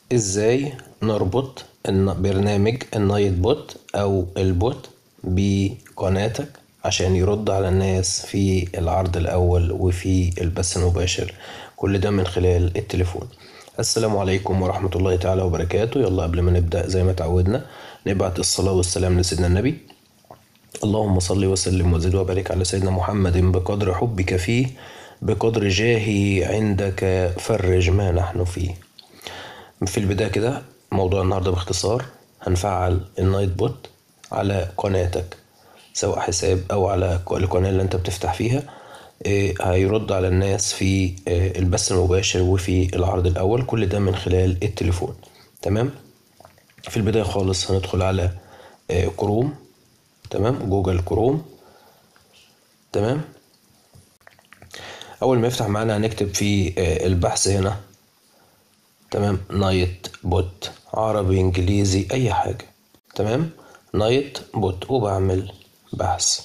ازاي نربط الن- برنامج النايت بوت او البوت بقناتك عشان يرد على الناس في العرض الاول وفي البث المباشر كل ده من خلال التليفون السلام عليكم ورحمة الله تعالى وبركاته يلا قبل ما نبدأ زي ما تعودنا نبعت الصلاة والسلام لسيدنا النبي اللهم صل وسلم وزد وبارك على سيدنا محمد بقدر حبك فيه بقدر جاهي عندك فرج ما نحن فيه في البداية كده موضوع النهاردة باختصار هنفعل النايت بوت على قناتك سواء حساب أو على القناة اللي أنت بتفتح فيها إيه، هيرد على الناس في إيه، البث المباشر وفي العرض الأول كل ده من خلال التليفون تمام في البداية خالص هندخل على إيه، كروم تمام جوجل كروم تمام أول ما يفتح معانا هنكتب في آه، البحث هنا تمام نايت بوت عربي انجليزي اي حاجة تمام نايت بوت وبعمل بحث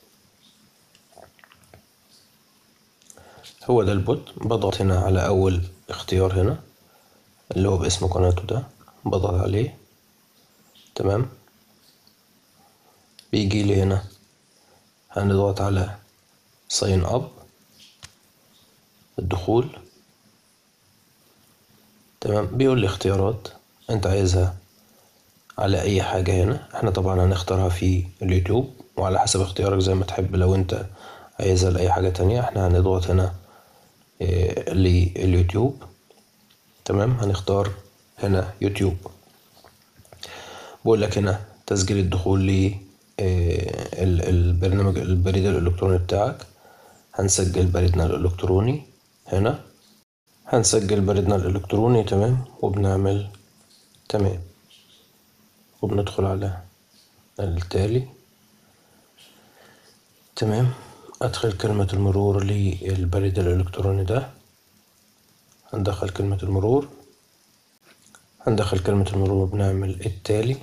هو ده البوت بضغط هنا على اول اختيار هنا اللي هو باسم قناته ده بضغط عليه تمام بيجي لي هنا هنضغط على ساين اب الدخول تمام بيقول لي اختيارات انت عايزها على اي حاجة هنا احنا طبعا هنختارها في اليوتيوب وعلى حسب اختيارك زي ما تحب لو انت عايزها لأي حاجة تانية احنا هنضغط هنا اه لليوتيوب تمام هنختار هنا يوتيوب بقول لك هنا تسجيل الدخول ل اه ال- البرنامج البريد الإلكتروني بتاعك هنسجل بريدنا الإلكتروني هنا هنسجل بريدنا الإلكتروني تمام وبنعمل تمام وبندخل على التالي تمام أدخل كلمة المرور للبريد الإلكتروني ده هندخل كلمة المرور هندخل كلمة المرور وبنعمل التالي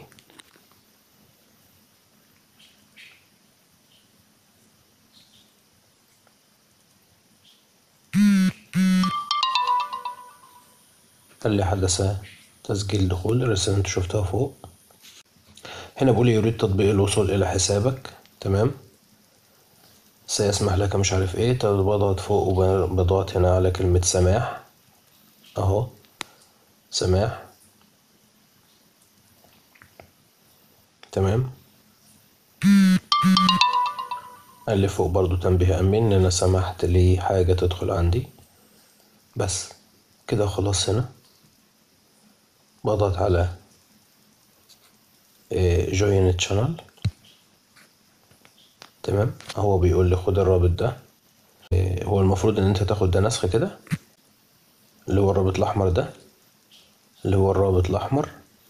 اللي حدث تسجيل دخول الرسالة اللي انت شفتها فوق هنا بيقول يريد تطبيق الوصول إلى حسابك تمام سيسمح لك مش عارف ايه طب بضغط فوق وبضغط هنا على كلمة سماح اهو سماح تمام قال لي فوق برضو تنبيه أمين إن أنا سمحت لحاجة تدخل عندي بس كده خلاص هنا بضغط على جوين تشانل تمام هو بيقول لي خد الرابط ده إيه، هو المفروض ان انت تاخد ده نسخ كده اللي هو الرابط الاحمر ده اللي هو الرابط الاحمر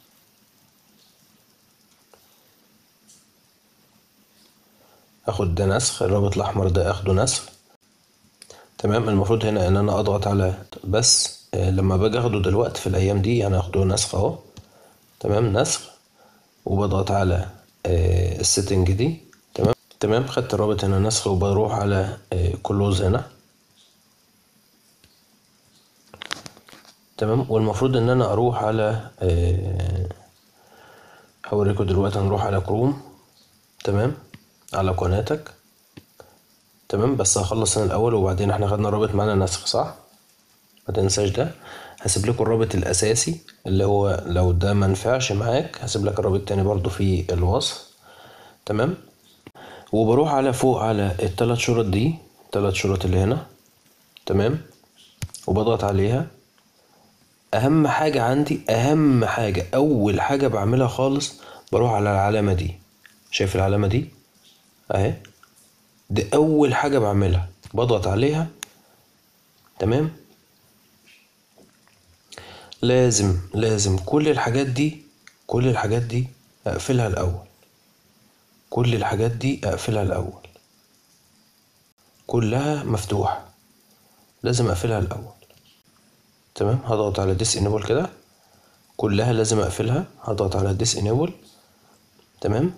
اخد ده نسخ الرابط الاحمر ده اخده نسخ تمام المفروض هنا ان انا اضغط على بس آه، لما باجي اخده دلوقتي في الايام دي انا اخده نسخ اهو تمام نسخ وبضغط على آه، السيتنج دي تمام تمام خدت الرابط هنا نسخ وبروح على كلوز هنا تمام والمفروض ان انا اروح على آه، هوريكم دلوقتي هنروح على كروم تمام على قناتك تمام بس هخلص انا الاول وبعدين احنا خدنا الرابط معانا نسخ صح ما تنساش ده هسيب لكم الرابط الاساسي اللي هو لو ده ما نفعش معاك هسيب لك الرابط تاني برضو في الوصف تمام وبروح على فوق على الثلاث شرط دي الثلاث شرط اللي هنا تمام وبضغط عليها اهم حاجة عندي اهم حاجة اول حاجة بعملها خالص بروح على العلامة دي شايف العلامة دي اهي دي اول حاجة بعملها بضغط عليها تمام لازم لازم كل الحاجات دي كل الحاجات دي اقفلها الاول كل الحاجات دي اقفلها الاول كلها مفتوحة لازم اقفلها الاول تمام هضغط على ديس انيبل كده كلها لازم اقفلها هضغط على ديس انيبل تمام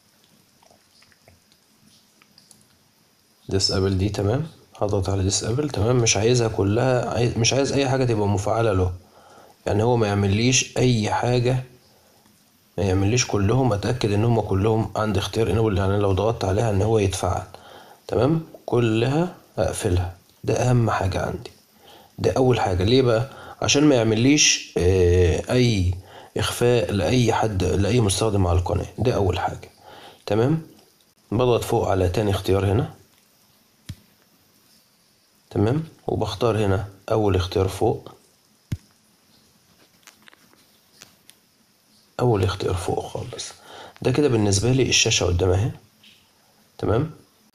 ديس ابل دي تمام هضغط على ديس ابل تمام مش عايزها كلها عايز مش عايز اي حاجه تبقى مفعله له يعني هو ما يعمليش اي حاجة ما يعمليش كلهم اتأكد ان هم كلهم عند اختيار انابل يعني لو ضغطت عليها ان هو يتفعل تمام كلها اقفلها ده اهم حاجة عندي ده اول حاجة ليه بقى عشان ما يعمليش آه، اي اخفاء لاي حد لاي مستخدم على القناة ده اول حاجة تمام بضغط فوق على تاني اختيار هنا تمام وبختار هنا اول اختيار فوق اول اختيار فوق خالص ده كده بالنسبة لي الشاشة قدام اهي تمام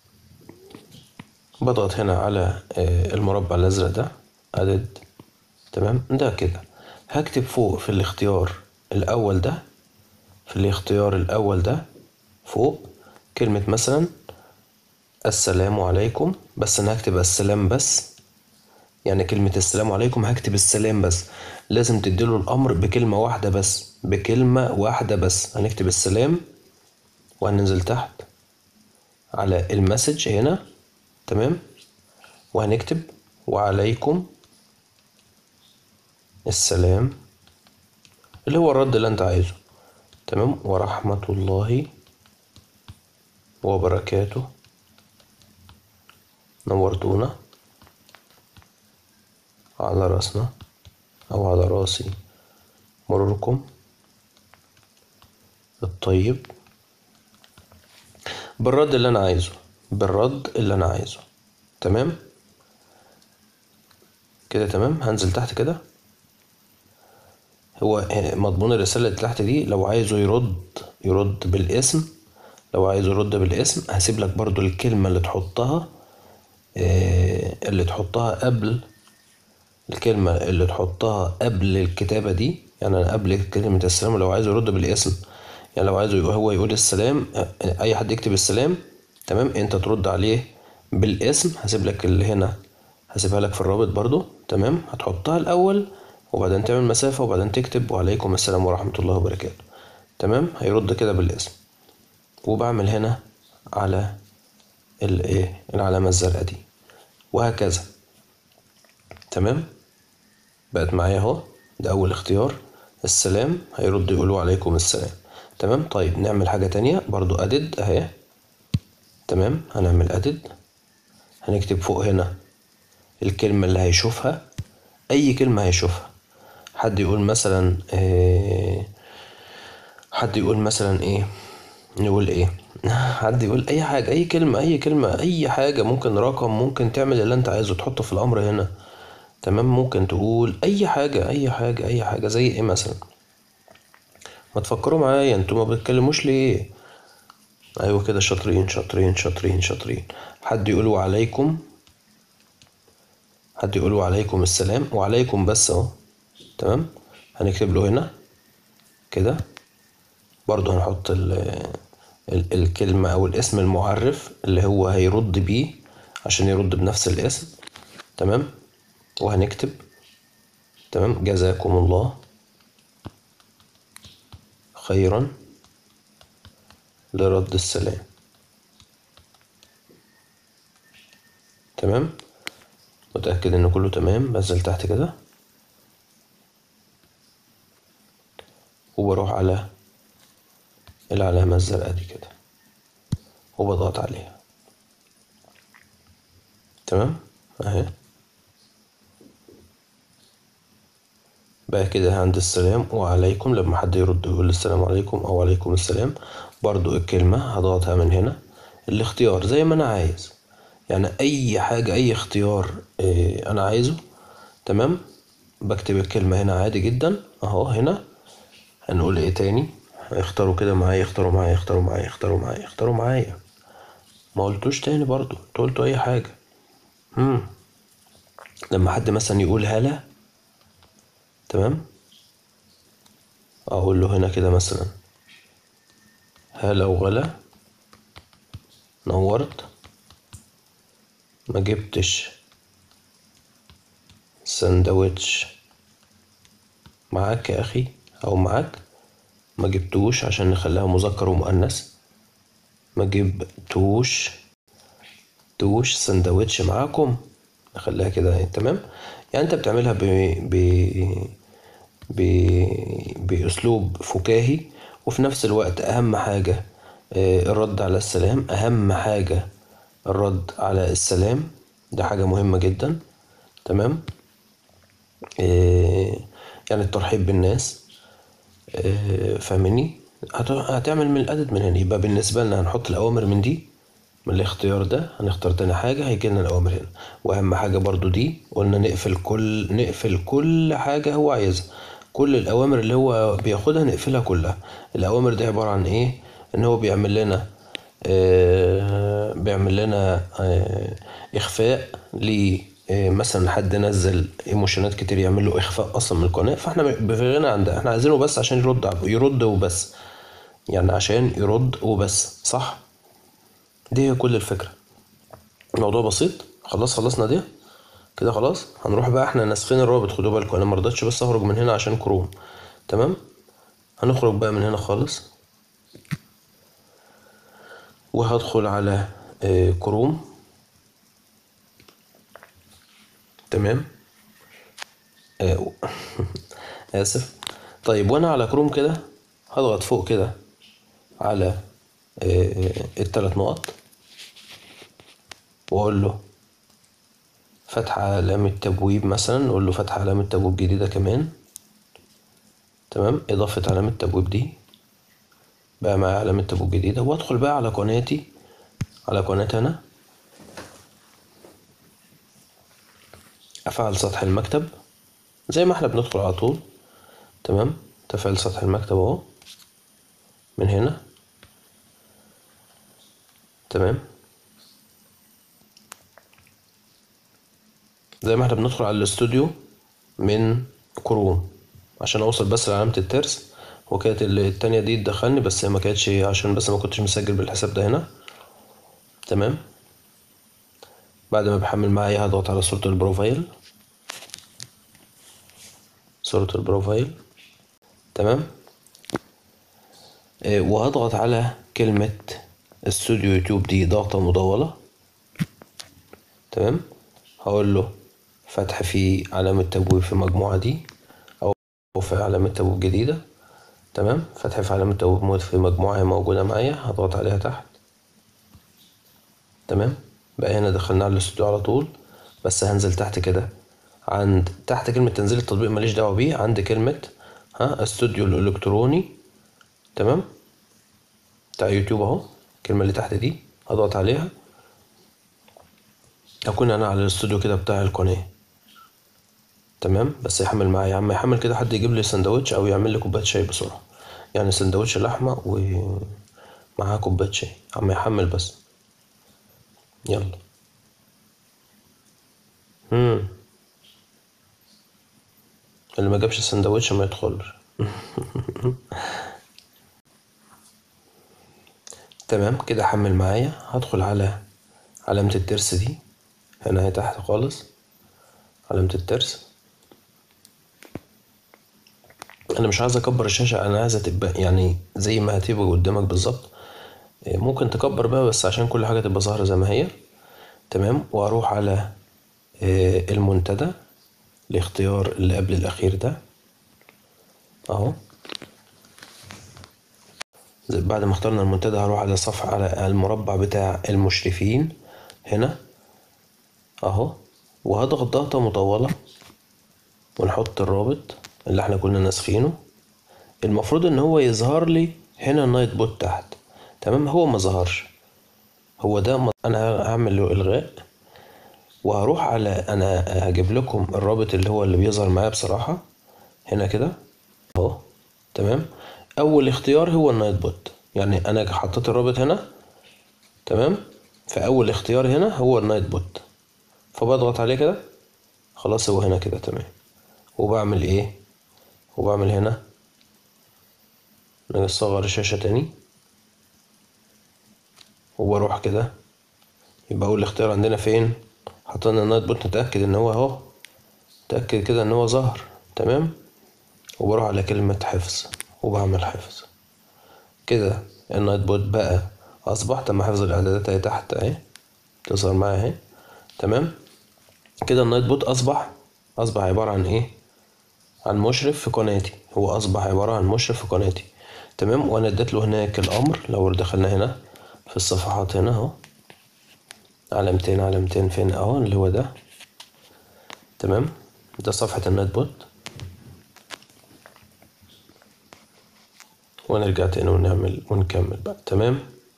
بضغط هنا على آه، المربع الازرق ده عدد تمام ده كده هكتب فوق في الاختيار الاول ده في الاختيار الاول ده فوق كلمة مثلا السلام عليكم بس انا هكتب السلام بس يعني كلمة السلام عليكم هكتب السلام بس لازم تديله الأمر بكلمة واحدة بس بكلمة واحدة بس هنكتب السلام وهننزل تحت على المسج هنا تمام وهنكتب وعليكم السلام اللي هو الرد اللي انت عايزه تمام ورحمة الله وبركاته نورتونا على راسنا أو على راسي مروركم الطيب بالرد اللي أنا عايزه بالرد اللي أنا عايزه تمام كده تمام هنزل تحت كده هو مضمون الرسالة اللي تحت دي لو عايزه يرد يرد بالاسم لو عايزه يرد بالاسم هسيب لك برضو الكلمة اللي تحطها آه، اللي تحطها قبل الكلمة اللي تحطها قبل الكتابة دي يعني قبل كلمة السلام لو عايزه يرد بالاسم يعني لو عايزه هو يقول السلام أي حد يكتب السلام تمام أنت ترد عليه بالاسم هسيب لك اللي هنا هسيبها لك في الرابط برضو تمام هتحطها الأول وبعدين تعمل مسافة وبعدين تكتب وعليكم السلام ورحمة الله وبركاته تمام هيرد كده بالاسم وبعمل هنا على الايه العلامة الزرقاء دي وهكذا تمام بقت معايا اهو ده اول اختيار السلام هيرد يقولوا عليكم السلام تمام طيب نعمل حاجة تانية برضو ادد اهي تمام هنعمل ادد هنكتب فوق هنا الكلمة اللي هيشوفها اي كلمة هيشوفها حد يقول مثلا إيه حد يقول مثلا ايه نقول ايه حد يقول اي حاجة اي كلمة اي كلمة اي حاجة ممكن رقم ممكن تعمل اللي انت عايزه تحطه في الامر هنا تمام ممكن تقول اي حاجة اي حاجة اي حاجة زي ايه مثلا ما تفكروا معايا انتوا ما بتتكلموش ليه ايوه كده شاطرين شاطرين شاطرين شاطرين حد يقول وعليكم حد يقول وعليكم السلام وعليكم بس اهو تمام هنكتب له هنا كده برضه هنحط ال ال الكلمة أو الاسم المعرف اللي هو هيرد بيه عشان يرد بنفس الاسم تمام وهنكتب تمام جزاكم الله خيرا لرد السلام تمام متأكد ان كله تمام بنزل تحت كده وبروح على العلامة الزرقاء دي كده وبضغط عليها تمام اهي بقى كده عند السلام وعليكم لما حد يرد يقول السلام عليكم او عليكم السلام برضو الكلمة هضغطها من هنا الاختيار زي ما انا عايز يعني اي حاجة اي اختيار اه انا عايزه تمام بكتب الكلمة هنا عادي جدا اهو هنا هنقول ايه تاني اختاروا كده معايا اختاروا معايا اختاروا معايا اختاروا معايا اختاروا معايا ما قلتوش تاني برضو قلتوا اي حاجة مم. لما حد مثلا يقول هلا تمام اقول له هنا كده مثلا هلا وغلا نورت ما جبتش سندوتش معاك يا اخي او معاك ما جبتوش عشان نخليها مذكر ومؤنث ما جبتوش توش سندوتش معاكم نخليها كده تمام يعني انت بتعملها ب... ب... بأسلوب فكاهي وفي نفس الوقت أهم حاجة الرد على السلام أهم حاجة الرد على السلام ده حاجة مهمة جدا تمام يعني الترحيب بالناس فاهمني هتعمل من الأدد من هنا يبقى بالنسبة لنا هنحط الأوامر من دي من الاختيار ده هنختار تاني حاجة هيجي لنا الأوامر هنا وأهم حاجة برضو دي قلنا نقفل كل نقفل كل حاجة هو عايزها كل الأوامر اللي هو بياخدها نقفلها كلها الأوامر دي عبارة عن إيه؟ إن هو بيعمل لنا آه بيعمل لنا آه إخفاء ل مثلا حد نزل ايموشنات كتير يعمل له اخفاء اصلا من القناه فاحنا في غنى عن ده احنا عايزينه بس عشان يرد يرد وبس يعني عشان يرد وبس صح دي هي كل الفكره الموضوع بسيط خلاص خلصنا دي كده خلاص هنروح بقى احنا ناسخين الرابط خدوا بالكم انا مرضتش بس اخرج من هنا عشان كروم تمام هنخرج بقى من هنا خالص وهدخل على كروم تمام اسف طيب وانا على كروم كده هضغط فوق كده على الثلاث نقط واقول له فتح علامة تبويب مثلا نقول له فتح علامة تبويب جديدة كمان تمام إضافة علامة تبويب دي بقى معايا علامة تبويب جديدة وأدخل بقى على قناتي على قناتي أنا أفعل سطح المكتب زي ما احنا بندخل على طول تمام تفعيل سطح المكتب أهو من هنا تمام زي ما احنا بندخل على الاستوديو من كروم عشان اوصل بس لعلامة الترس وكانت التانية دي تدخلني بس هي ما كانتش عشان بس ما كنتش مسجل بالحساب ده هنا تمام بعد ما بحمل معايا هضغط على صورة البروفايل صورة البروفايل تمام آه وهضغط على كلمة استوديو يوتيوب دي ضغطة مطولة تمام هقول له فتح في علامة تبويب في المجموعة دي أو في علامة تبويب جديدة تمام فتح في علامة تبويب في مجموعة موجودة معايا هضغط عليها تحت تمام بقى هنا دخلنا على الاستوديو على طول بس هنزل تحت كده عند تحت كلمة تنزيل التطبيق ماليش دعوة بيه عند كلمة ها استوديو الإلكتروني تمام بتاع يوتيوب أهو الكلمة اللي تحت دي هضغط عليها أكون أنا على الاستوديو كده بتاع القناة تمام بس يحمل معايا يا عم يحمل كده حد يجيب لي سندوتش أو يعمل لي كوباية شاي بسرعة يعني سندوتش لحمة ومعاه كوباية شاي عم يحمل بس يلا مم. اللي ما جابش سندوتش ما يدخلش تمام كده حمل معايا هدخل على علامة الترس دي هنا هي تحت خالص علامة الترس انا مش عايز اكبر الشاشة انا عايزها تبقى يعني زي ما هتبقى قدامك بالظبط ممكن تكبر بقى بس عشان كل حاجة تبقى ظاهرة زي ما هي تمام واروح على المنتدى الاختيار اللي قبل الاخير ده اهو بعد ما اخترنا المنتدى هروح على صفحة على المربع بتاع المشرفين هنا اهو وهضغط ضغطة مطولة ونحط الرابط اللي احنا كنا ناسخينه المفروض ان هو يظهر لي هنا النايت بوت تحت تمام هو ما ظهرش هو ده انا هعمل له الغاء وهروح على انا هجيب لكم الرابط اللي هو اللي بيظهر معايا بصراحة هنا كده اهو تمام اول اختيار هو النايت بوت يعني انا حطيت الرابط هنا تمام فاول اختيار هنا هو النايت بوت فبضغط عليه كده خلاص هو هنا كده تمام وبعمل ايه وبعمل هنا نصغر الشاشة تاني وبروح كده يبقى اول اختيار عندنا فين حطينا النايت بوت نتأكد ان هو اهو نتأكد كده ان هو ظهر تمام وبروح على كلمة حفظ وبعمل حفظ كده النايت بوت بقى اصبح تم حفظ الاعدادات اهي تحت اهي تظهر معايا اهي تمام كده النايت بوت اصبح اصبح عبارة عن ايه عن مشرف في قناتي هو أصبح عبارة عن مشرف في قناتي تمام وأنا اديت له هناك الأمر لو دخلنا هنا في الصفحات هنا أهو علامتين علامتين فين أهو اللي هو ده تمام ده صفحة النت بوت ونرجع تاني ونعمل ونكمل بقى تمام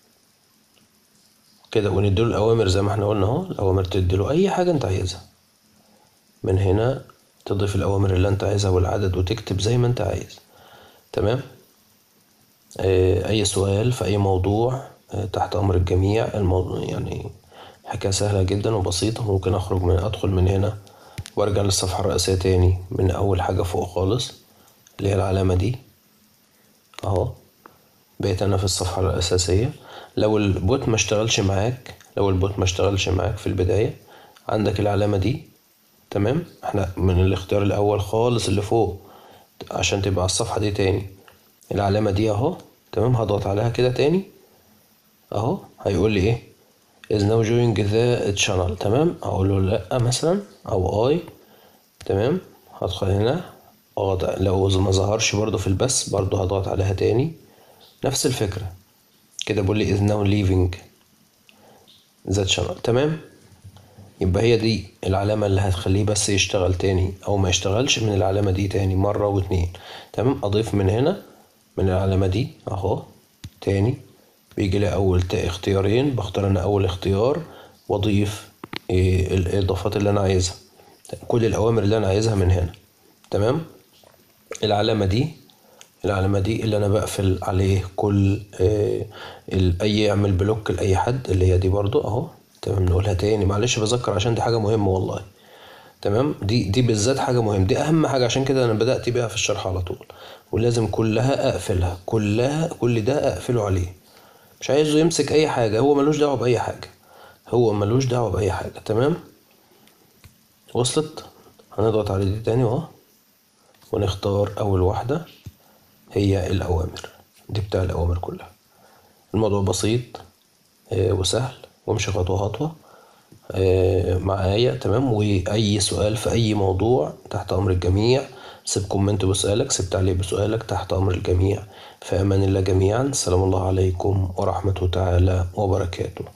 كده ونديله الأوامر زي ما احنا قلنا اهو الأوامر تديله أي حاجة أنت عايزها من هنا تضيف الأوامر اللي أنت عايزها والعدد وتكتب زي ما أنت عايز تمام آه، أي سؤال في أي موضوع آه، تحت أمر الجميع الموضوع يعني حكاية سهلة جدا وبسيطة ممكن أخرج من أدخل من هنا وأرجع للصفحة الرئيسية تاني من أول حاجة فوق خالص اللي هي العلامة دي أهو بقيت أنا في الصفحة الأساسية لو البوت ما اشتغلش معاك لو البوت ما اشتغلش معاك في البداية عندك العلامة دي تمام احنا من الاختيار الأول خالص اللي فوق عشان تبقى على الصفحة دي تاني العلامة دي أهو تمام هضغط عليها كده تاني أهو هيقول لي إيه is now joining the channel تمام أقول له لأ مثلا أو أي تمام هدخل هنا أضغط لو ما ظهرش برضو في البث برضو هضغط عليها تاني نفس الفكرة كده بيقول لي is now leaving the channel تمام يبقى هي دي العلامة اللي هتخليه بس يشتغل تاني أو ما يشتغلش من العلامة دي تاني مرة واتنين تمام أضيف من هنا من العلامة دي أهو تاني بيجي لي أول تا- اختيارين بختار أنا أول اختيار وأضيف إيه الإضافات اللي أنا عايزها كل الأوامر اللي أنا عايزها من هنا تمام العلامة دي العلامة دي اللي أنا بقفل عليه كل آه، ال- أي أعمل بلوك لأي حد اللي هي دي برضو أهو تمام نقولها تاني معلش بذكر عشان دي حاجة مهمة والله تمام دي دي بالذات حاجة مهمة دي أهم حاجة عشان كده أنا بدأت بيها في الشرح على طول ولازم كلها أقفلها كلها كل ده أقفله عليه مش عايزه يمسك أي حاجة هو ملوش دعوة بأي حاجة هو ملوش دعوة بأي حاجة تمام وصلت هنضغط على دي تاني اهو ونختار أول واحدة هي الأوامر دي بتاع الأوامر كلها الموضوع بسيط آه، وسهل وامشي خطوة خطوة آه، معايا تمام وأي سؤال في أي موضوع تحت أمر الجميع سيب كومنت بسؤالك سيب تعليق بسؤالك تحت أمر الجميع في أمان الله جميعا سلام الله عليكم ورحمته تعالى وبركاته